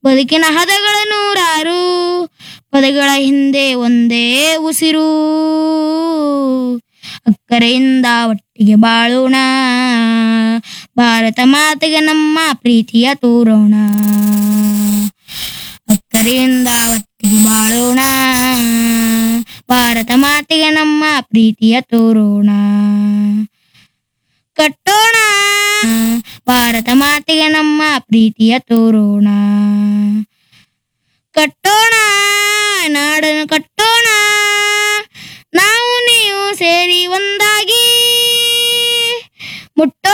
ಬದುಕಿನ ಹದಗಳ ನೂರಾರು ಪದಗಳ ಹಿಂದೆ ಒಂದೇ ಉಸಿರು ಅಕ್ಕರೆಯಿಂದ ಒಟ್ಟಿಗೆ ಬಾಳೋಣ ಭಾರತ ಮಾತೆಗೆ ನಮ್ಮ ಪ್ರೀತಿಯ ತೋರೋಣ ಅಕ್ಕರೆಯಿಂದ ಒಟ್ಟಿಗೆ ಬಾಳೋಣ ಭಾರತ ಮಾತೆಗೆ ನಮ್ಮ ಪ್ರೀತಿಯ ತೋರೋಣ ಕಟ್ಟೋಣ ಭಾರತ ಮಾತೆಗೆ ನಮ್ಮ ಪ್ರೀತಿಯ ತೋರೋಣ ಕಟ್ಟೋಣ ನಾಡನ್ನು ಕಟ್ಟೋಣ ನಾವು ನೀವು ಸೇರಿ ಒಂದಾಗಿ ಮುಟ್ಟೋಣ